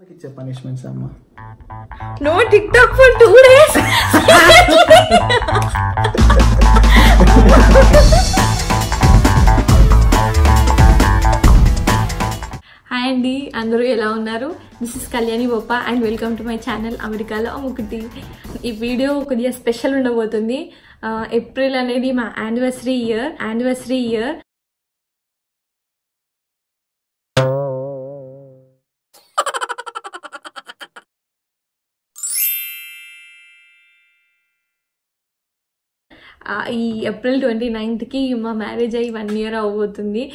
ఇచ్చే పనిష్మెంట్స్ అమ్మ no TikTok for two days hi అండి అందరూ ఎలా ఉన్నారు this is Kalyani Boppa and welcome to my channel అమెరికాలో ఒకటి ఈ వీడియో కొద్దిగా స్పెషల్ ఉండబోతుంది ఏప్రిల్ అనేది మా యానివర్సరీ ఇయర్ యానివర్సరీ ఇయర్ ఆ, ఈ ఏప్రిల్ ట్వంటీ నైన్త్కి మా మ్యారేజ్ అయ్యి వన్ ఇయర్ అవబోతుంది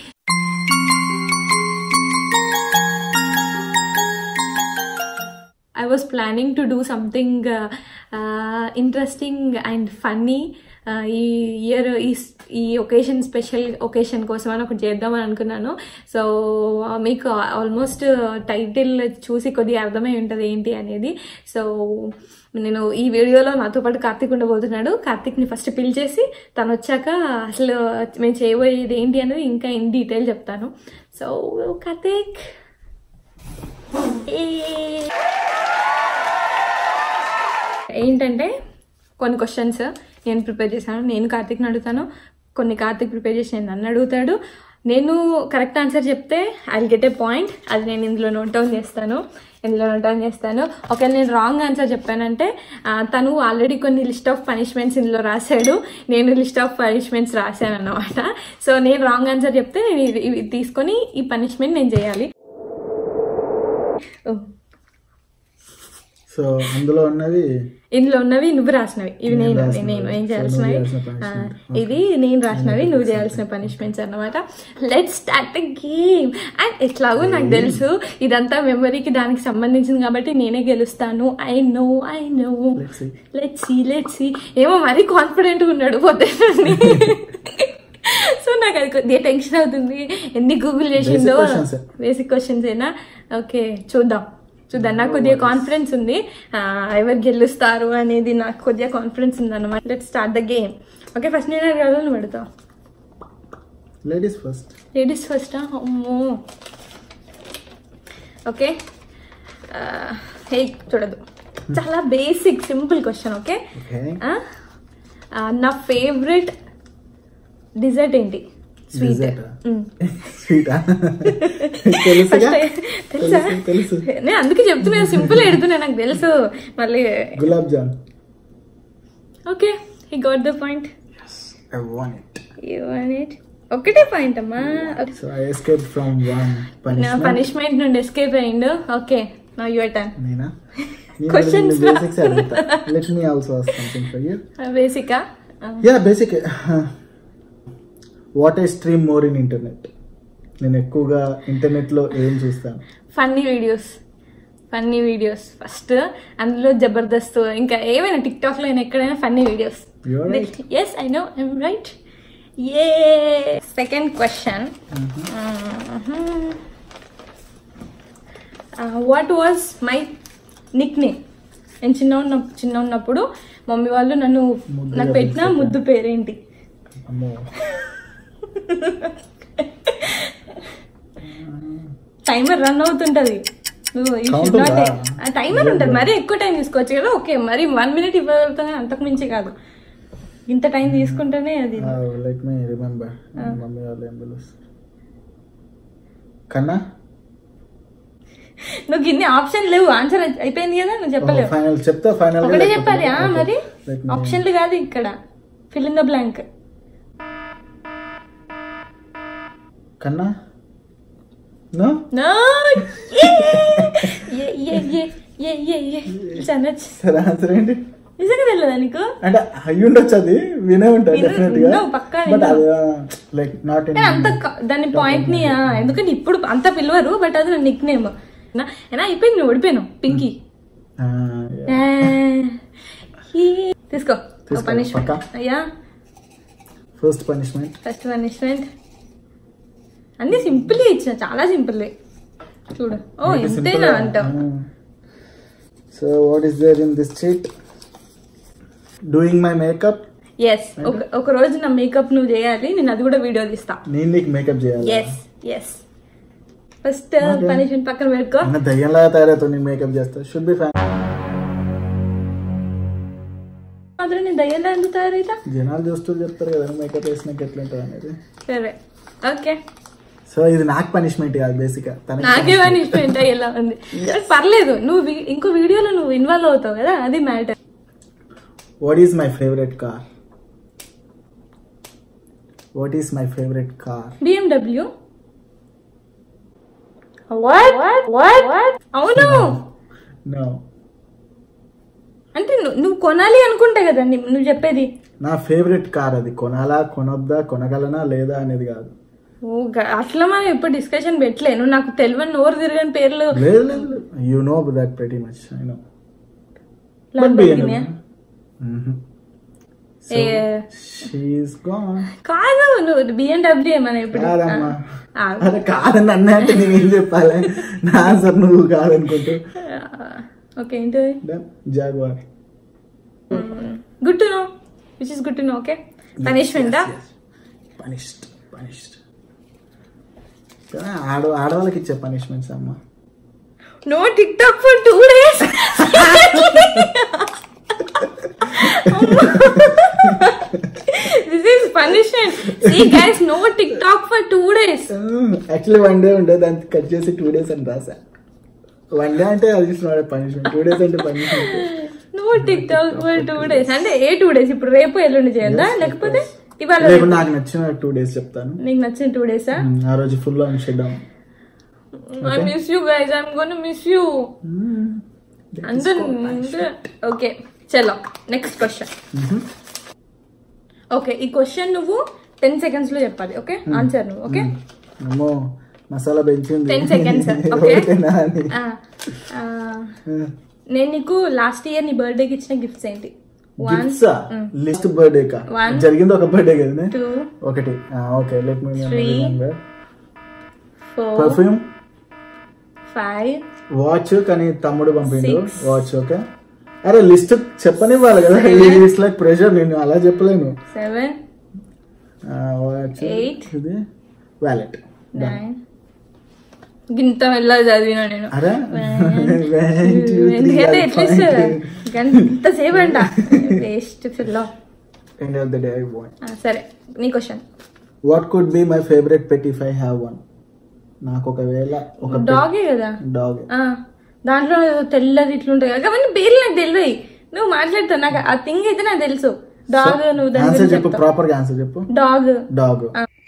I was planning to do something interesting and funny ఈ ఇయర్ ఈ ఈ ఒకేషన్ స్పెషల్ ఒకేషన్ కోసం అని ఒకటి చేద్దామని అనుకున్నాను సో మీకు ఆల్మోస్ట్ టైటిల్ చూసి కొద్దిగా అర్థమై ఉంటుంది ఏంటి అనేది సో నేను ఈ వీడియోలో నాతో పాటు కార్తీక్ ఉండబోతున్నాడు కార్తీక్ని ఫస్ట్ పిలిచేసి తను వచ్చాక అసలు మేము చేయబోయేది ఏంటి అనేది ఇంకా ఇన్ డీటెయిల్ చెప్తాను సో కార్తీక్ ఏంటంటే కొన్ని క్వశ్చన్స్ నేను ప్రిపేర్ చేశాను నేను కార్తీక్ని అడుగుతాను కొన్ని కార్తీక్ ప్రిపేర్ చేసి నేను నన్ను అడుగుతాడు నేను కరెక్ట్ ఆన్సర్ చెప్తే ఐ గెట్ ఏ పాయింట్ అది నేను ఇందులో నోట్ డౌన్ చేస్తాను ఇందులో నోట్ డౌన్ చేస్తాను ఒకవేళ నేను రాంగ్ ఆన్సర్ చెప్పానంటే ఆ, తను ఆల్రెడీ కొన్ని లిస్ట్ ఆఫ్ పనిష్మెంట్స్ ఇందులో రాశాడు నేను లిస్ట్ ఆఫ్ పనిష్మెంట్స్ రాశాను అనమాట సో నేను రాంగ్ ఆన్సర్ చెప్తే నేను ఇది- ఇవి తీసుకొని ఈ పనిష్మెంట్ నేను చేయాలి ఓ. సో అందులో ఉన్నవి ఇందులో ఉన్నవి నువ్వు రాసినవి ఇవి నేను నేను రాసినవి. నేను ఏం So, చేయాల్సినవి నువ్వు చేయాల్సిన ఆ, punishment. ఇది నేను రాసినవి నువ్వు చేయాల్సిన పనిష్మెంట్స్ అన్నమాట let start the game and ఎట్లాగో నాకు తెలుసు ఇదంతా మెమరీకి దానికి సంబంధించింది కాబట్టి నేనే గెలుస్తాను I know I know Let's see. Let see let see ఏమో మరీ కాన్ఫిడెంట్ ఉన్నాడు పోతే సో నాకు అది కొద్దిగా టెన్షన్ అవుతుంది ఎన్ని గూగుల్ చేసిందో questions ఏ. బేసిక్ క్వశ్చన్స్ ఏనా ఓకే చూద్దాం చూద్దాం నాకు కొద్దిగా కాన్ఫిడెన్స్ ఉంది ఆ, ఎవరు గెలుస్తారు అనేది నాకు కొద్దిగా కాన్ఫిడెన్స్ ఉంది అనమాట let start the game okay first నేను అడగాలి నువ్వు పెడతావు లేడీస్ ఫస్ట్ లేడీస్ ఫస్ట్ అమ్మో ఓకే హే చూడదు చాలా basic simple question okay okay నా ఫేవరెట్ డిజర్ట్ ఏంటి స్వీట్ Dessert ఆ? స్వీటా తెలుసుగా తెలుసా తెలుసు తెలుసు నేను అందుకే చెప్తున్నా సింపుల్ ఎడుతున్నా నాకు తెలుసు మళ్ళీ gulab jamun okay he got the point I want it it ఒకటే పాయింట్ అమ్మా so I escape from one నా పనిష్మెంట్ పనిష్మెంట్ నుండి ఎస్కేప్ అయ్యిండు ఓకే నా యువర్ టర్న్ నేనా Questions లా. బేసిక్స్ అడుగుతా let me also ask something for you బేసికా yeah basic what I stream more in internet నేను ఎక్కువగా ఇంటర్నెట్ లో ఏం చూస్తాను funny videos funny videos first అందులో జబర్దస్త్ ఇంకా ఏమైనా టిక్ టాక్ లో అయినా ఎక్కడైనా funny videos You're right. Yes I know I'm right a second question what was my nickname నేను చిన్న ఉన్న చిన్న ఉన్నప్పుడు మమ్మీ వాళ్ళు నన్ను ముద్దుగా నాకు పెట్టిన పిలిచేవారు. ముద్దు పేరేంటి అమ్మో టైమర్ రన్ అవుతుంటది నువ్వు you should Count not ఉందా? take- ఆ టైమర్ ఉంటుంది మరీ ఎక్కువ టైం తీసుకోవచ్చు కదా ఓకే మరి వన్ మినిట్ ఇవ్వగలుగుతాను అంతకు మించి కాదు ఇంత టైం తీసుకుంటేనే అది లెట్ మీ రిమెంబర్ మమ్మీ వాళ్ళు ఏం పిలుస్తారు కన్నా నువ్వు ఇన్ని ఆప్షన్ లేవు ఆన్సర్ అయిపోయింది కదా నువ్వు చెప్పలేవు ఫైనల్ చెప్తా ఫైనల్ ఒకటే చెప్పాలి ఆ, మరి ఆప్షన్లు కాదు ఇక్కడ ఫిల్ ఇన్ ద బ్లాంక్ కన్నా నో నో సరే ఆన్సర్ ఏంటి నిజంగా తెలియదా నీకు అంటే అయ్యి ఉండొచ్చు అది వినే ఉంటా విను- డెఫినెట్ గా విన్నావు, పక్కా బట్ అది విన్నావు. లైక్ నాట్ ఇన్ కానీ అంత క- దాని పాయింట్ ని ఆ, ఎందుకంటే ఇప్పుడు అంత పిలవరు బట్ అది నా నిక్ నేమ్ అయినా అయిపోయింది నువ్వు ఓడిపోయాను పింకీ ఆ, ఈ, తీసుకో తీసుకో, పనిష్మెంట్ పక్కా? అయ్యా ఫస్ట్ పనిష్మెంట్ ఫస్ట్ పనిష్మెంట్ అన్ని సింపుల్ ఇచ్చిన చాలా సింపుల్ చూడు ఓ ఇంతేనా అంటావు so what is there in this cheat doing my makeup yes ఒక రోజు నా మేకప్ నువ్వు చేయాలి నేను అది కూడా వీడియో తీస్తా నేను నీకు మేకప్ చేయాలి yes yes first Okay. Punishment పక్కన పెట్టుకో అన్న దయ్యంలాగా తయారవుతుంది నేను మేకప్ చేస్తా షుడ్ బి ఫ్యాన్ మాత్రం నేను దయ్యంలో ఎందుకు తయారైతా జనాలు చూస్తూ చెప్తారు కదా మేకప్ వేసినాక ఎట్లుంటుంది అనేది సరే ఓకే సో ఇది నాకు పనిష్మెంట్ కాదు బేసిక్ నాకే పనిష్మెంట్ ఎలా ఉంది But పర్లేదు నువ్వు వి- ఇంకో వీడియోలో నువ్వు ఇన్వాల్వ్ అవుతావు కదా అది matter what is my favourite car what is my favourite car BMW అవును నో అంటే నువ్వు- నువ్వు కొనాలి అనుకుంటా కదా నీ- నువ్వు చెప్పేది నా ఫేవరెట్ కార్ అది కొనాలా కొనొద్దా కొనగలనా లేదా అనేది కాదు ఓ గ- అట్లా మనం ఎప్పుడు డిస్కషన్ పెట్టలే నువ్వు నాకు తెలియని నోరు తిరగని పేర్లు లేదు లేదు you know that very much I know Lamborghini-యా? ఏ, షీఈస్ గాన్ కాదు నువ్వు బిఎండబ్ల్యూ ఏమన్నా ఇప్పుడు కాదమ్మా ఆ, అరే కాదని అన్న అంటే నేనేం చెప్పాలి నా ఆన్సర్ నువ్వు కాదనుకుంటూ ఆ, ఓకే ఏంటిది Jaguar good to know which is good to know okay పనిష్మెంటా పనిష్డ్ పనిష్డ్ ఆడ ఆడవాళ్ళకి ఇచ్చే పనిష్మెంట్స్ అమ్మా no TikTok for two days this is punishment see guys no TikTok for two days actually one day ఉండే దాన్ని cut చేసి two days అని రాసా వన్ డే అంటే అది పనిష్మెంట్ టూ డేస్ అంటే punishment no TikTok for two days అంటే ఏ టూ డేస్ ఇప్పుడు రేపు ఎల్లుండి చేద్దా లేకపోతే ఇవాళ రేపు నాకు నచ్చిన టూ డేస్ చెప్తాను నీకు నచ్చిన టూ డేసా ఉమ్, ఆ రోజు full on shutdown I miss you guys I'm gone miss you అందరు ఓకే చలో నెక్స్ట్ క్వశ్చన్ ఓకే ఈ క్వశ్చన్ నువ్వు టెన్ సెకండ్స్ లో చెప్పాలి ఓకే ఆన్సర్ నువ్వు ఓకే అమ్మో మసాలా పెంచింది 10 seconds, okay. ఓకేనా అని. నేను నీకు లాస్ట్ ఇయర్ నీ బర్త్డేకి ఇచ్చిన గిఫ్ట్స్ ఏంటి వన్ గిఫ్ట్స్ లిస్ట్ బర్త్డే కా One. జరిగింది ఒక బర్త్డే కదా టూ ఒకటి okay let me Three. Four perfume five watch కానీ తమ్ముడు పంపిండు Six. వాచ్ ఓకే అరే లిస్ట్ చెప్పనివ్వాలి కదా ఇట్స్ లైక్ ప్రెషర్ నేను అలా చెప్పలేను సెవెన్ వాచ్ Eight. ఇది వ్యాలెట్ నైన్ గింత మెల్ల చదివినా నేను అరే ఎందుకంటే ఎట్లా ఇస్తారు గంట సేపు అంట వేస్ట్ ఫిల్లో end of the day I want సరే నీ question what could be my favourite pet if I have one నాకు ఒకవేళ ఒక డాగే కదా డాగ్ ఆ, దాంట్లో ఏదో తెల్లది ఇట్లుంటాయి కదా అవన్నీ పేర్లు నాకు తెలియదు నువ్వు మాట్లాడుతావు నాకు ఆ థింగ్ అయితే నాకు తెలుసు డాగ్ నువ్వు దాని ఆన్సర్ గురించి చెప్పు చెప్తావు ప్రాపర్ గా ఆన్సర్ చెప్పు డాగ్ డాగ్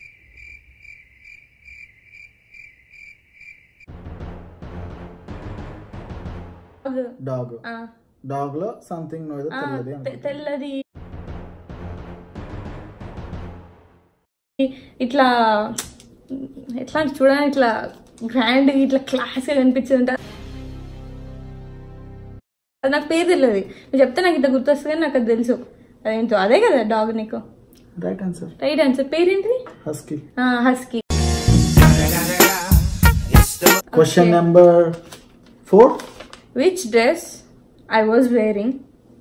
డాగ్ డాగ్ ఆ, డాగ్ లో సంథింగ్ నో ఏదో ఆ, తెలియదు తె- తెల్లది ఇట్లా ఎట్లా అంటే చూడడానికి ఇట్లా గ్రాండ్ ఇట్లా క్లాస్ గా కనిపించింది అది నాకు పేరు తెలియదు నువ్వు చెప్తే నాకు ఇట్లా గుర్తొస్తుంది కానీ నాకు అది తెలుసు అదేంటో అదే కదా డాగ్ నీకు రైట్ ఆన్సర్ రైట్ ఆన్సర్ పేరేంటిది husky husky question number four which dress I was wearing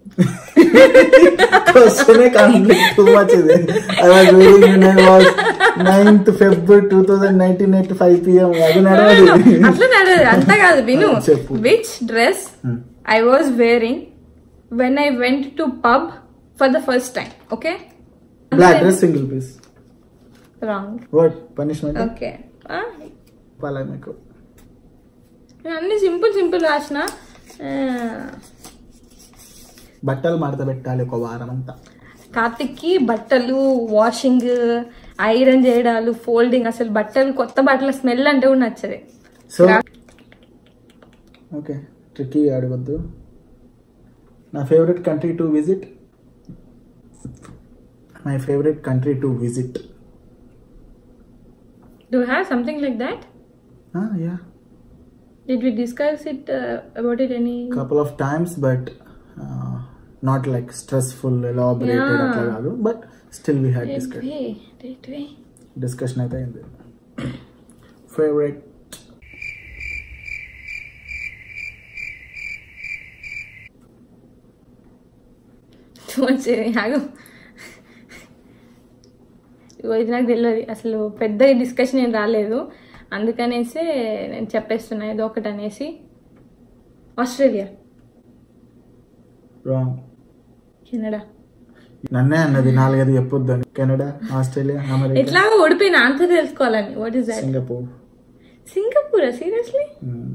question conflict too much ఇది I was waiting I was ninth Feb two thousand nineteen at five PM అది నడవదు అట్లా నడదు అంతా కాదు విను చెప్పు. Which dress I was wearing when I went to pub for the first time okay black dress single piece wrong what punishment okay పలా మీకు అన్ని సింపుల్ సింపుల్ రాసిన ఆ, బట్టలు మడత పెట్టాలి ఒక వారం అంతా కార్తిక్కి బట్టలు వాషింగ్ ఐరన్ చేయడాలు ఫోల్డింగ్ అసలు బట్టలు కొత్త బట్టల స్మెల్ అంటే కూడా నచ్చదు సో ఓకే ట్రిక్కీ అడగొద్దు నా favourite country to visit my favourite country to visit do have something like that yeah did we discuss it about it any couple of times but not like stressful elaborated Yeah. అట్లా కాదు but still we had discuss way discussion అయితే అయింది favourite ఆగు ఇగో ఇది నాకు తెలియదు అసలు పెద్ద డిస్కషన్ ఏం రాలేదు అందుకనేసి నేను చెప్పేస్తున్నా ఏదో ఒకటి అనేసి ఆస్ట్రేలియా రాంగ్ కెనడా నన్నే అన్నది నాలుగైదు చెప్పొద్దని కెనడా ఆస్ట్రేలియా అమెరికా ఎట్లా ఓడిపోయిన ఆన్సర్ తెలుసుకోవాలని what is that Singapore Singapore seriously hmm.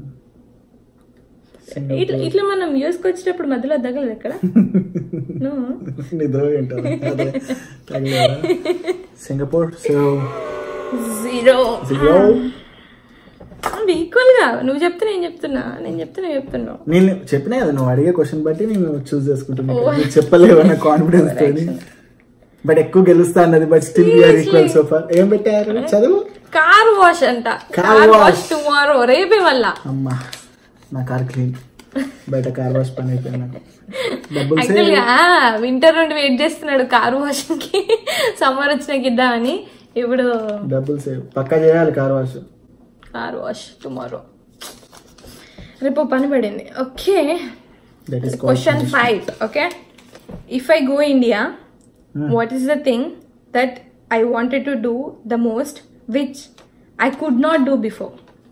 ఇట్లా ఇట్లా మనం యూఎస్కి వచ్చేటప్పుడు మధ్యలో తగలదు ఎక్కడ నువ్వు నిద్ర ఏంటారు అదే తగలేదా? Singapore so zero zero equal గా నువ్వు చెప్తే నేను చెప్తున్నా నేను చెప్తే నువ్వు చెప్తున్నావు నేను చెప్పినా కదా నువ్వు అడిగే క్వశ్చన్ బట్టి నేను చూస్ చేసుకుంటున్నా నువ్వు చెప్పలేవు అన్న కాన్ఫిడెన్స్ తోని బట్ ఎక్కువ గెలుస్తా అన్నది but still you're equal so for ఏం పెట్టారు చదువు కార్ వాష్ అంట Car car wash. Wash tomorrow రేపే వల్ల అమ్మా నా కార్ క్లీన్ బయట కార్ వాష్ పని అయిపోయింది నాకు డబ్బులు సేవ్ యాక్చువల్ గా వింటర్ నుండి వెయిట్ చేస్తున్నాడు కారు వాష్ కి సమ్మర్ వచ్చినాక ఇద్దామని ఇప్పుడు డబ్బులు సేవ్ పక్కా చేయాలి car wash car wash tomorrow రేపు పని పడింది okay that is question five okay if I go India what is the thing that I wanted to do the most which I could not do before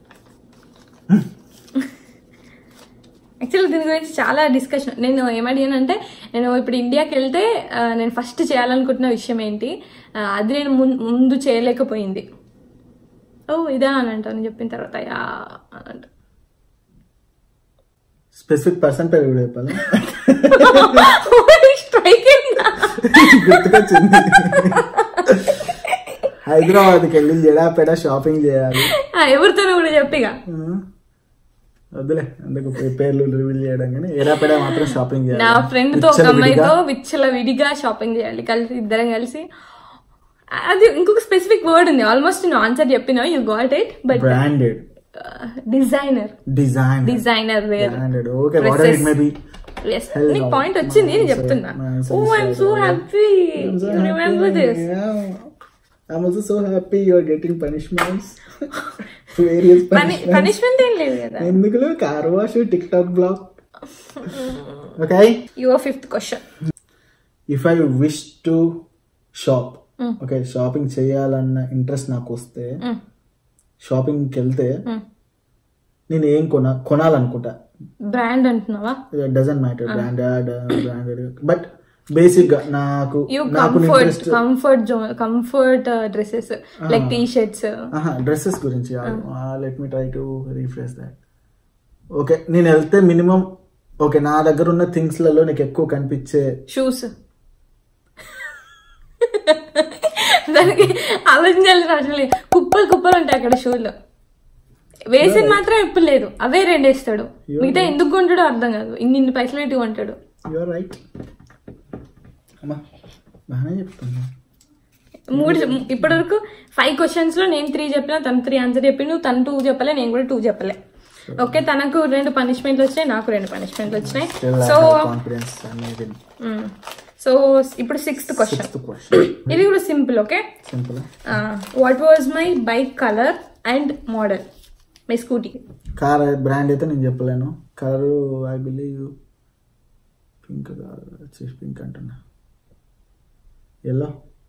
actually దీని గురించి చాలా discussion నేను ఏమడిగానంటే నేను ఇప్పుడు ఇండియాకి వెళ్తే ఆ, నేను ఫస్ట్ చేయాలనుకుంటున్న విషయం ఏంటి ఆ, అది నేను ముం- ముందు చేయలేకపోయింది ఓ ఇదా అని అంటాను చెప్పిన తర్వాత యా అని అంట స్పెసిఫిక్ పర్సన్ పేరు కూడా చెప్పాలి స్ట్రైక్ అయిందా గుర్తుకొచ్చింది హైదరాబాద్కి వెళ్ళి జడాపెడా షాపింగ్ చేయాలి ఆ, ఎవరితోనో కూడా చెప్పిగా ఆ, వద్దులే అందుకు పే- పేర్లు రివీల్ చేయడం కానీ ఎడాపెడా మాత్రం షాపింగ్ చేయాలి నా ఫ్రెండ్ తో ఒక విచ్చలవిడిగా. అమ్మాయితో విచ్చల విడిగా షాపింగ్ చేయాలి కలిసి ఇద్దరం కలిసి అది ఇంకొక స్పెసిఫిక్ వర్డ్ ఉంది ఆల్మోస్ట్ నేను ఆన్సర్ చెప్పిన you got it but branded designer design designer wear branded okay what it may be yes నీకు పాయింట్ వచ్చింది నేను చెప్తున్నా oh I'm so happy remember this I'm also so happy you are getting punishments. Various punishments. Punishment ఏం లేదు కదా ఎందుకులో car wash tick tock blog okay your fifth question if I wish to shop okay shopping చేయాలన్న interest నాకు వస్తే షాపింగ్కి వెళ్తే నేను ఏం కొన కొనాలనుకుంటా బ్రాండ్ అంటున్నావా doesn't matter branded branded but basic గా నాకు యూ నాకు comfort interest comfort zone comfort dresses like T shirts dresses గురించి let me try to refresh that okay నేను వెళ్తే మినిమం ఓకే నా దగ్గర ఉన్న థింగ్స్ లలో నీకు ఎక్కువ కనిపించే షూస్ దానికి ఆలోచించాల్సిన అవసరం లేదు కుప్పలు కుప్పలు ఉంటాయి అక్కడ షూలు వేసింది మాత్రం ఎప్పుడు లేదు అవే రెండు వేస్తాడు మిగతా ఎందుకు కొంటాడో అర్థం కాదు ఇన్ని ఇన్ని పైసలు పెట్టి కొంటాడు యువర్ రైట్ అమ్మా బాగానే చెప్తున్నా మూడు ఇప్పటి వరకు ఫైవ్ క్వశ్చన్స్ లో నేను త్రీ చెప్పినా తను త్రీ ఆన్సర్ చెప్పి నువ్వు తను టూ చెప్పలే నేను కూడా టూ చెప్పలే ఓకే తనకు రెండు పనిష్మెంట్లు వచ్చినాయి నాకు రెండు పనిష్మెంట్లు వచ్చినాయి సో కాన్ఫిడెన్స్ అనేది సో ఇప్పుడు సిక్స్త్ క్వశ్చన్ సిక్స్త్ క్వశ్చన్ ఇది కూడా simple okay simple what was my bike colour and model my scooty car brand అయితే నేను చెప్పలేను కారు ఐ బిలీవ్ పింక్ కాదు వచ్చేసి పింక్ అంటున్నా ఎల్లో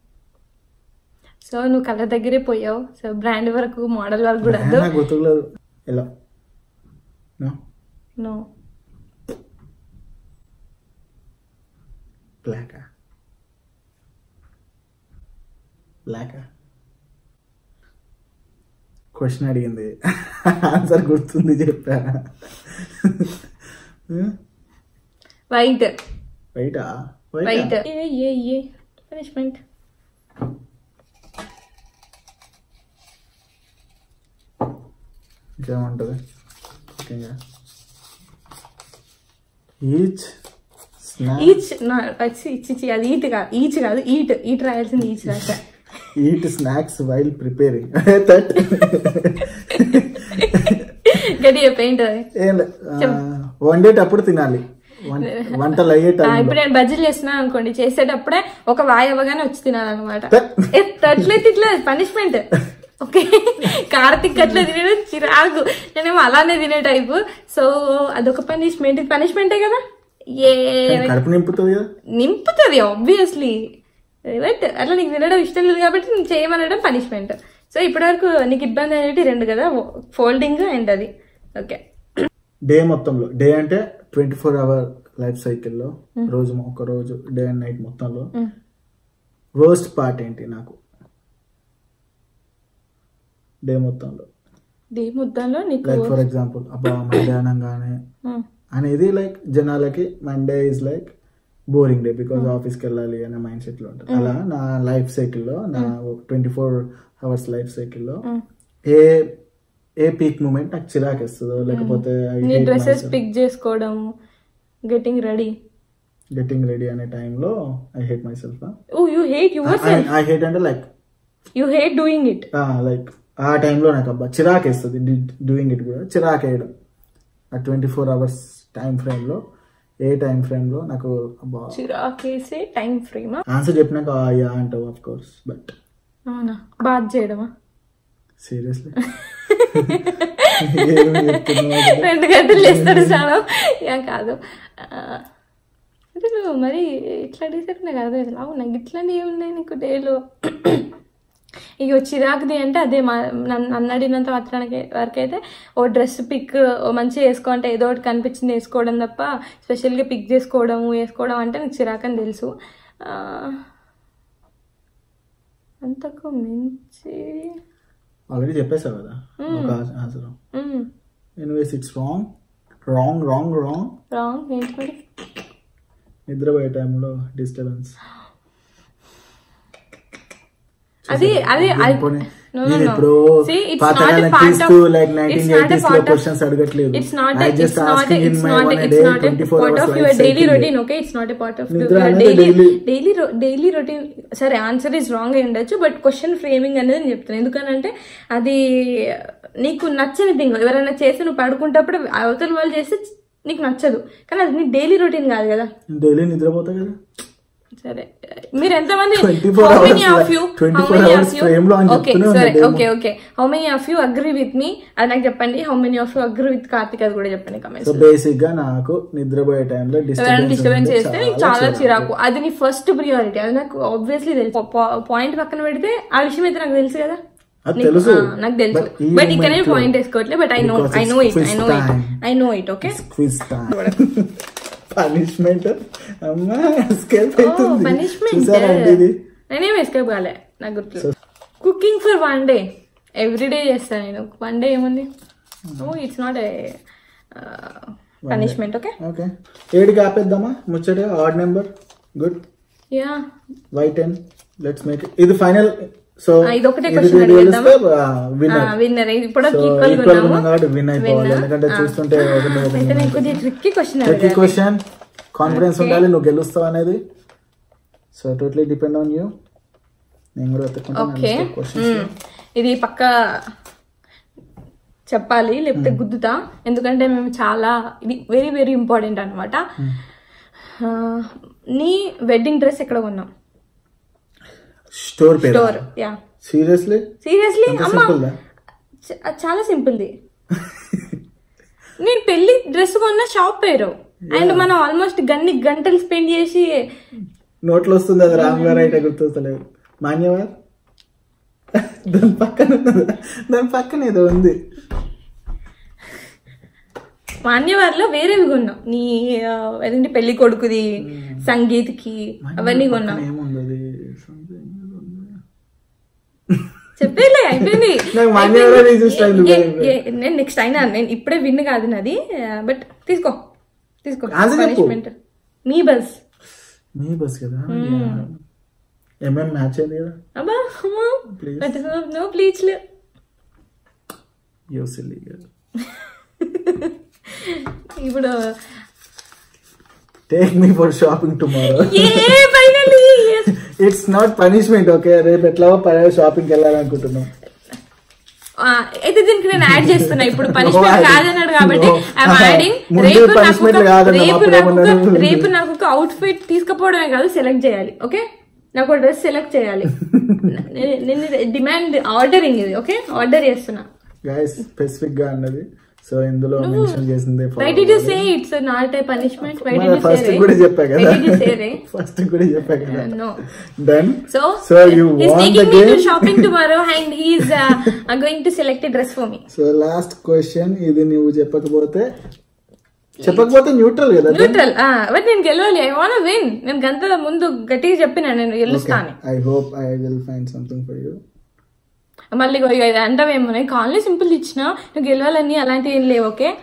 సో నువ్వు కలర్ దగ్గరే పోయావు సో బ్రాండ్ వరకు మోడల్ వరకు కూడా వద్దు నాకు గుర్తుకులేదు ఎల్లో నో నో బ్లాకా బ్లాకా క్వశ్చన్ అడిగింది ఆన్సర్ గుర్తుంది చెప్పా వైట్ వైటా వైట్ ఏ ఏ ఏ పనిష్మెంట్ ఇంకేముంటుంది ఓకేగా ఈచ్ స్నాక్ ఈచ్ వచ్చి ఇచ్చి ఇచ్చి అది ఈట్ కాదు ఈచ్ కాదు ఈట్ ఈట్ రాయాల్సింది ఈచ్ రాసా eat snacks while preparing that గడి పెయింట్ అది ఏం లే, ఆ, వండేటప్పుడు తినాలి వం- వంటలు అయ్యే ఆ, టైం ఇప్పుడు నేను బజ్జీలు చేస్తున్నాను అనుకోండి చేసేటప్పుడే ఒక వాయి అవ్వగానే వచ్చి తినాలన్నమాట త- అట్లే ఇట్లా పనిష్మెంట్ ఓకే కార్తిక్ అట్లా తినడం చిరాకు నేనేమో అలానే తినే టైపు సో అదొక పనిష్మెంట్ పనిష్మెంటే కదా ఏ కడుపు నింపుతుంది కదా నింపుతుంది ఆబ్వియస్లీ బట్ అట్లా నీకు తినడం ఇష్టం లేదు కాబట్టి నేను చేయమనడం పనిష్మెంట్ సో ఇప్పటివరకు నీకు ఇబ్బంది అనేది రెండు కదా ఫోల్డింగ్ అండ్ అది ఓకే డే మొత్తంలో డే అంటే ట్వంటీ ఫోర్ అవర్ లైఫ్ సైకిల్లో రోజు ఒక రోజు డే అండ్ నైట్ మొత్తంలో వర్స్ట్ పార్ట్ ఏంటి నాకు డే మొత్తంలో డే ముద్దాలో నీకు లైక్ ఫర్ ఎగ్జాంపుల్ అబ్బా మధ్యాహ్నం కానీ ఉమ్, అనేది లైక్ జనాలకి Monday is like boring day because ఆఫీస్కి వెళ్ళాలి అనే మైండ్ సెట్ లో ఉంటుంది అలా నా లైఫ్ సైకిల్లో నా ట్వంటీ ఫోర్ అవర్స్ లైఫ్ సైకిల్లో ఉమ్. ఏ ఏ పీక్ మూమెంట్ నాకు చిరాకేస్తుందో లేకపోతే నీ డ్రెస్సెస్ పిక్ చేసుకోవడం గెటింగ్ రెడీ గెటింగ్ రెడీ అనే టైంలో I hate myself oh you hate yourself I hate అంటే like you hate doing it like ఆ టైంలో నాకు అబ్బా చిరాకేస్తుంది డూయింగ్ ఇట్ కూడా చిరాకు వేయడం ఆ ట్వంటీ ఫోర్ అవర్స్ టైం ఫ్రేమ్లో ఏ టైం ఫ్రేమ్లో నాకు అబ్బా చిరాకేసే టైం ఫ్రేమా ఆన్సర్ చెప్పినాక ఆ, యా అంటావు ఆఫ్ కోర్స్ బట్ అవునా బాధ చేయడమా సీరియస్లీ రెండు గంటలు చేస్తాడు చాలా ఏం కాదు ఆ, అంటే నువ్వు మరి ఇట్లా అడిగితే నాకు అర్థం అవుతుంది అవును నాకు ఇట్లాంటివి ఏమున్నాయి నీకు డేలో ఇక చిరాకుది అంటే అదే మా నన్ను నన్ను అడిగినంత మాత్రానికి వరకు అయితే ఓ డ్రెస్ పిక్ ఓ మంచిగా వేసుకో అంటే ఏదో ఒకటి కనిపించింది వేసుకోవడం తప్ప స్పెషల్గా పిక్ చేసుకోవడము వేసుకోవడం అంటే నాకు చిరాకు అని తెలుసు ఆ, అంతకు మించి ఆల్రెడీ చెప్పేశావు కదా ఒక answer hmm. Anyways it's wrong wrong wrong wrong wrong ఏంటి మరి నిద్రపోయే టైంలో డిస్టర్బెన్స్ అది అది అది- పోనీ, No, no, నేను no. ఎప్పుడో See, it's పాతకాలం not a part క్రీస్తు of- like it's 1980s not a లో part of- questions అడగట్లేదు It's not I a, just it's not asking a, in it's my not one a, a it's day, not a 24 part hours of your life daily cycle. routine, okay? It's not a part of నిద్ర your అనేది daily, daily. daily, ro- daily routine. సరే answer is wrong అయి ఉండొచ్చు but question framing అనేది నేను చెప్తాను ఎందుకనంటే అది నీకు నచ్చని థింగ్ ఎవరైనా చేసి నువ్వు పడుకుంటప్పుడు అవతల వాళ్ళు చేస్తే నీకు నచ్చదు కానీ అది నీ డైలీ రొటీన్ కాదు కదా డైలీ నిద్రపోతా కదా సరే మీరు ఎంతమంది 24 how many hours of you like 24 how many hours of you frame లో అని okay చెప్తూనే సరే ఉన్నా okay okay how many of you agree with me అది నాకు చెప్పండి how many of you agree with Karthik అది కూడా చెప్పండి సో కమెంట్స్ బేసిక్ గా నాకు నిద్రపోయే టైంలో ఎవరైనా డిస్టర్బెన్స్ డిస్టర్బెన్స్ చేస్తే నీకు చాలా చిరాకు అది నీ ఫస్ట్ ప్రియారిటీ అది నాకు ఆబ్వియస్లీ తెలుసు పాయింట్ పక్కన పెడితే ఆ విషయం అయితే నాకు తెలుసు కదా అది నీకు- తెలుసు. ఆ, నాకు తెలుసు But ఈ బట్ ఇక్కడే moment లో- పాయింట్ వేసుకోవట్లే but I know Because I it's know it I quiz know it time. I know it okay quiz punishment అమ్మా ఎస్కేప్ అవుతుంది పనిష్మెంట్ చూసారండి ఇది నేనేం ఎస్కేప్ కాలే నాకు గుర్తు cooking for one day every day చేస్తాను నేను వన్ డే ఏముంది oh it's not a punishment okay okay ఏడికి ఆపేద్దామా ముచ్చట odd number good ya why ten let's make ఇది ఫైనల్ సో ఇది ఒకటే question అడిగేద్దామా? విన్నర్ విన్నర్ ఇప్పుడు సో ఈక్వల్ ఈక్వల్ ఉన్నాం కాబట్టి విన్ అయిపోవాలి ఎందుకంటే చూస్తుంటే ఒక మీద ఒకటి అయితే నేను కొద్దిగా tricky question tricky question confidence ఉండాలి నువ్వు గెలుస్తావు అనేది so totally depend on you నేను కూడా ఓకే వెతుక్కుంటాను క్వశ్చన్స్ ఇది పక్క చెప్పాలి లేకపోతే గుద్దుతా ఎందుకంటే మేము చాలా ఇది వెరీ వెరీ ఇంపార్టెంట్ అనమాట నీ వెడ్డింగ్ డ్రెస్ ఎక్కడ కొన్నాం స్టోర్ పేరు స్టోర్ యా సీరియస్లీ సీరియస్లీ అంత అమ్మా సింపుల్ చ- చాలా సింపుల్ది నేను పెళ్లి డ్రెస్ కొన్న షాప్ పేరు అండ్ మనం ఆల్మోస్ట్ గన్ని గంటలు స్పెండ్ చేసి నోట్లో వస్తుంది అది రామ్ గారు అయితే గుర్తొస్తలేదు మాన్యవార్ దాని పక్కన ఉన్నది. దాని పక్కన ఏదో ఉంది మాన్యవారిలో వేరేవి కొన్నాం నీ ఆ, అదేంటి పెళ్లి కొడుకుది సంగీత్కి అవన్నీ కొన్నాం పక్కన ఏముంది అది Something ఏదో ఉంది. చెప్పేలే అయిపోయింది నాకు మాన్యవారే రిజిస్ట్ అయింది ఏ- ఏ- నేను నెక్స్ట్ అయినా నేను ఇప్పుడే విన్ కాదు నాది బట్ తీసుకో తీసుకో Answer చెప్పు. పనిష్మెంట్ మీ బస్ మీ బస్ కదా ఎంఎం మ్యాచ్ అయింది కదా అబ్బా Please. No please you silly ఇప్పుడు take me for shopping tomorrow uh finally it's not punishment okay రేపు ఎట్లా షాపింగ్ వెళ్ళాలనుకుంటున్నాం అయితే దీనికి నేను యాడ్ చేస్తున్నా ఇప్పుడు పనిష్మెంట్ No, కాదన్నాడు కాబట్టి no. ఐఎమ్ యాడింగ్ ముందు రేపు నాకు punishment ఒక- కాదన్న, రేపు అప్పుడు నాకు ఒక- ఏమన్నారు? రేపు నాకు ఒక అవుట్ ఫిట్ తీసుకుపోవడమే కాదు సెలెక్ట్ చేయాలి ఓకే నాకు ఒక డ్రెస్ సెలెక్ట్ చేయాలి నేను డిమాండ్ ఆర్డరింగ్ ఇది ఓకే ఆర్డర్ చేస్తున్నా గైస్ స్పెసిఫిక్ గా అన్నది సో ఇందులో మెన్షన్ చేసింది why did you say it's not a punishment why did you first say కూడా చెప్పా కదా Why did you say రే? ఫస్ట్ కూడా చెప్పా కదా no then so so you he's want the taking me to game shopping tomorrow and he's uh, uh, going to select a dress for me so last question ఇది నువ్వు చెప్పకపోతే చెప్పకపోతే neutral కదా neutral but నేను గెలవాలి I want win నేను గంత ముందు గట్టిగా చెప్పిన నేను గెలుస్తాను I hope I will find something for you మళ్ళీ ఇగో ఇది అంటావేమో నేను కాలనీ సింపుల్ ఇచ్చిన నువ్వు గెలవాలని అలాంటివి ఏం లేవు ఓకే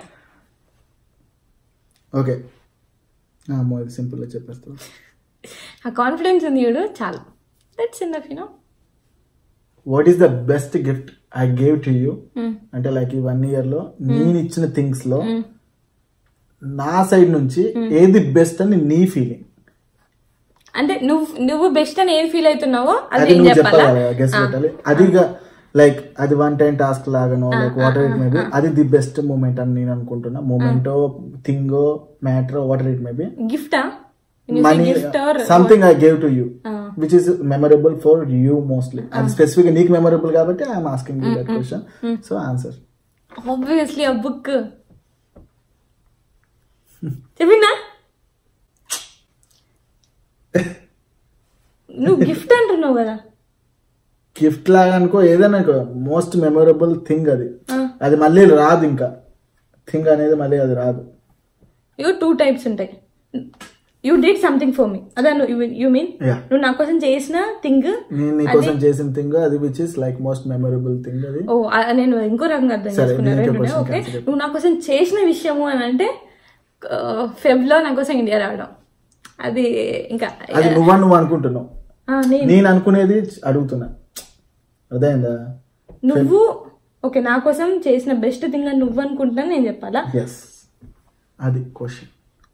ఓకే అమ్మో ఇది సింపుల్ గా చెప్పేస్తా ఆ కాన్ఫిడెన్స్ ఉంది చూడు చాలు that's in you know what is the best gift I gave to you అంటే లైక్ ఈ వన్ ఇయర్ లో నేను ఇచ్చిన థింగ్స్ లో నా సైడ్ నుంచి ఏది బెస్ట్ అని నీ ఫీలింగ్ అంటే నువ్వు నువ్వు బెస్ట్ అని ఏం ఫీల్ అవుతున్నావో అది అది ఏం నువ్వు చెప్పాలా చెప్పాలి గెస్ పెట్టాలి అది లైక్ అది వన్ టైం టాస్క్ లాగానో లైక్ వాటర్ ఇట్ మేబీ అది ది బెస్ట్ మూమెంట్ అని నేను అనుకుంటున్నా మూమెంటో థింగో మ్యాటర్ వాటర్ ఇట్ మేబీ గిఫ్టా money gift or something I gave to you which is memorable for you mostly అది స్పెసిఫిక్ నీకు మెమరబుల్ కాబట్టి I'm asking you that question so answer obviously ఆ బుక్ చెప్పినా నువ్వు గిఫ్ట్ అంటున్నావు కదా గిఫ్ట్ లాగా అనుకో ఏదైనా మోస్ట్ మెమరబుల్ థింగ్ అది అది మళ్ళీ రాదు ఇంకా థింగ్ అనేది మళ్ళీ అది రాదు యూ టూ టైప్స్ ఉంటాయి you did something for me అదా యూ మీన్ యా నువ్వు నా కోసం చేసిన థింగ్ నేను నీ కోసం చేసిన థింగ్ అది which is like most memorable thing అది ఓ ఆ- నేను ఇంకో రకంగా అర్థం సరే, చేసుకున్నాను నేను ఇంకో ఏంటంటే, question ఓకే cancel నువ్వు నా కోసం చేసిన విషయము అని అంటే ఫెబ్ లో నా కోసం ఇండియా రావడం అది ఇంకా అది నువ్వని నువ్వు అనుకుంటున్నావు ఆ, నేను నేను అనుకునేది అడుగుతున్నా అర్థమైందా నువ్వు ఓకే నా కోసం చేసిన బెస్ట్ థింగ్ అని నువ్వు అనుకుంటున్నా నేను చెప్పాలా ఎస్ అది క్వశ్చన్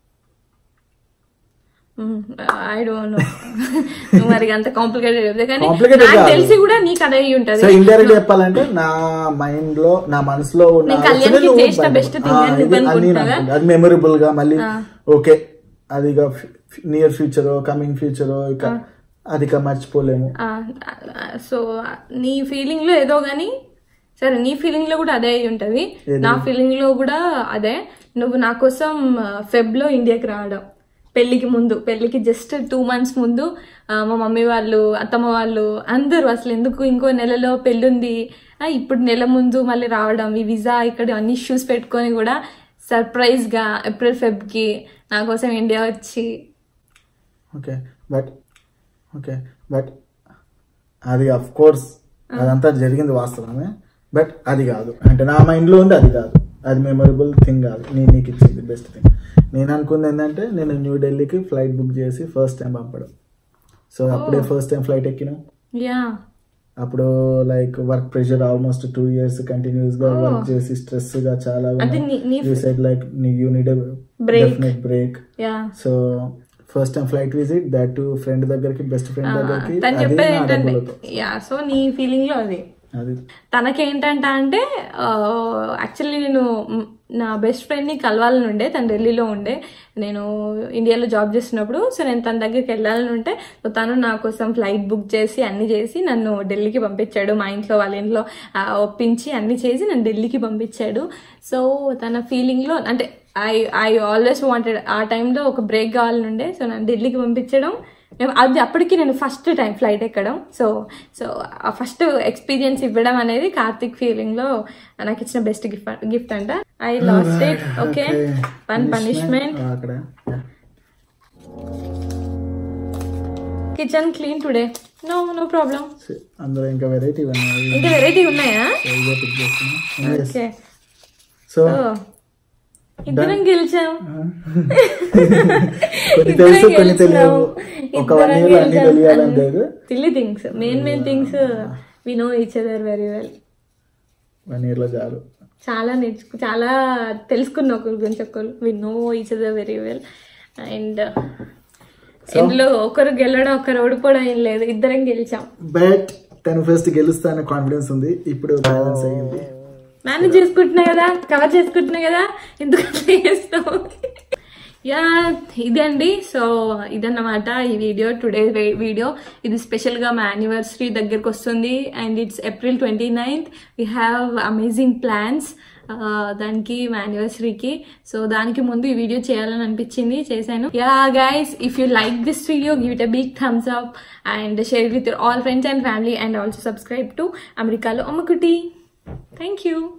ఐ డోంట్ నో నువ్వు మరి అంత కాంప్లికేటెడ్ చెప్తే కానీ Complicated నాకు కాదు. తెలిసి కూడా నీకు అదే అయి ఉంటది సో ఇండైరెక్ట్ చెప్పాలంటే నా మైండ్ లో నా మనసులో ఉన్న నేను కళ్యాణ్కి ఆలోచన నువ్వు చేసిన బయట- best thing ఆ, అని ఇది- నువ్వు అది నేను అనుకుంటున్నావా? అనుకుంటా. అది మెమరబుల్ గా మళ్ళీ ఓకే అది నియర్ ఫ్యూచర్ కమింగ్ ఫ్యూచర్ ఇక అది ఇక మర్చిపోలేము సో నీ ఫీలింగ్ లో ఏదో గానీ సరే నీ ఫీలింగ్ లో కూడా అదే అయి ఉంటది నా ఫీలింగ్ లో కూడా అదే నువ్వు నా కోసం ఫెబ్ లో ఇండియాకి రావడం పెళ్లికి ముందు పెళ్లికి జస్ట్ టూ మంత్స్ ముందు ఆ, మా మమ్మీ వాళ్ళు అత్తమ్మ వాళ్ళు అందరూ అసలు ఎందుకు ఇంకో నెలలో పెళ్ళి ఉంది ఆ, ఇప్పుడు నెల ముందు మళ్ళీ రావడం ఈ విజా ఇక్కడ అన్ని ఇష్యూస్ పెట్టుకొని కూడా సర్ప్రైజ్ గా ఏప్రిల్ ఫెబ్ కి నా కోసం ఇండియా వచ్చి ఓకే బట్ ఓకే బట్ అది అఫ్ కోర్స్ అదంతా జరిగింది వాస్తవమే బట్ అది కాదు అంటే నా మైండ్ లో ఉంది అది కాదు అది మెమరబుల్ థింగ్ కాదు నేను నీకు ఇచ్చింది బెస్ట్ థింగ్ నేను అనుకుంది ఏంటంటే నేను న్యూఢిల్లీకి ఫ్లైట్ బుక్ చేసి ఫస్ట్ టైం పంపడం సో అప్పుడే ఫస్ట్ టైం ఫ్లైట్ ఎక్కినా యా అప్పుడు like work pressure almost two years continuous గా వర్క్ చేసి స్ట్రెస్ గా చాలా అంటే నీ నీ you said like you need Break. Definite break ya so first time flight visit that to friend దగ్గరికి బెస్ట్ ఫ్రెండ్ దగ్గరికి తను అది చెప్పేది నా ఏంటంటే డబ్బులతో యా సో నీ ఫీలింగ్ లో అది అది తనకేంటంట అంటే యాక్చువల్లీ నేను మ్, నా బెస్ట్ ఫ్రెండ్ని కలవాలని ఉండే తను ఢిల్లీలో ఉండే నేను ఇండియాలో జాబ్ చేస్తున్నప్పుడు సో నేను తన దగ్గరికి వెళ్ళాలని ఉంటే సో తను నా కోసం ఫ్లైట్ బుక్ చేసి అన్ని చేసి నన్ను ఢిల్లీకి పంపించాడు మా ఇంట్లో వాళ్ళ ఇంట్లో ఆ, ఒప్పించి అన్ని చేసి నన్ను ఢిల్లీకి పంపించాడు సో తన ఫీలింగ్లో అంటే ఐ ఐ ఆల్వేస్ వాంటెడ్ ఆ టైంలో ఒక బ్రేక్ కావాలని ఉండే సో నన్ను ఢిల్లీకి పంపించడం నేను- అది అప్పటికి నేను ఫస్ట్ టైం ఫ్లైట్ ఎక్కడం సో సో ఆ ఫస్ట్ ఎక్స్పీరియన్స్ ఇవ్వడం అనేది కార్తిక్ ఫీలింగ్ లో నాకు ఇచ్చిన బెస్ట్ గిఫ్ట్ గిఫ్ట్ అంట I lost it okay one punishment ఆ, అక్కడ Yeah. Kitchen clean today no no problem See, అందులో ఇంకా వెరైటీ ఉన్నాయి ఇంకా వెరైటీ ఉన్నాయా ఇదే pick చేస్తున్నా. Yes. ఓకే సో ఓ ఇద్దరం గెలిచాం కొన్ని ఇద్దరం తెలుసు కొన్ని గెలిచాం. తెలియవు ఒక వన్ ఇద్దరం ఇయర్ అన్ని గెలిచాం. తెలియాలని లేదు silly things main main things we know each other very well one year లో చాలు చాలా నేర్చుకు చాలా తెలుసుకున్న ఒకరి గురించి ఒకరు we know each other very well and ఇందులో ఒకరు గెలవడం ఒకరు ఓడిపోవడం ఏం లేదు ఇద్దరం గెలిచాం బట్ తను ఫస్ట్ గెలుస్తా అనే కాన్ఫిడెన్స్ ఉంది ఇప్పుడు బ్యాలెన్స్ అయ్యింది మేనేజ్ చేసుకుంటున్నా కదా కవర్ చేసుకుంటున్నా కదా ఎందుకు అట్లా చేస్తావు యా ఇదే అండి సో ఇదన్నమాట ఈ వీడియో టుడే వీడియో ఇది స్పెషల్గా మా యానివర్సరీ దగ్గరకు వస్తుంది and it's April twenty ninth we have amazing plans దానికి మా యానివర్సరీకి సో దానికి ముందు ఈ వీడియో చేయాలని అనిపించింది చేశాను ya guys if you like this video give it a big thumbs up and share with all friends and family and also subscribe to అమెరికాలో అమ్మకుటి థ్యాంక్ యూ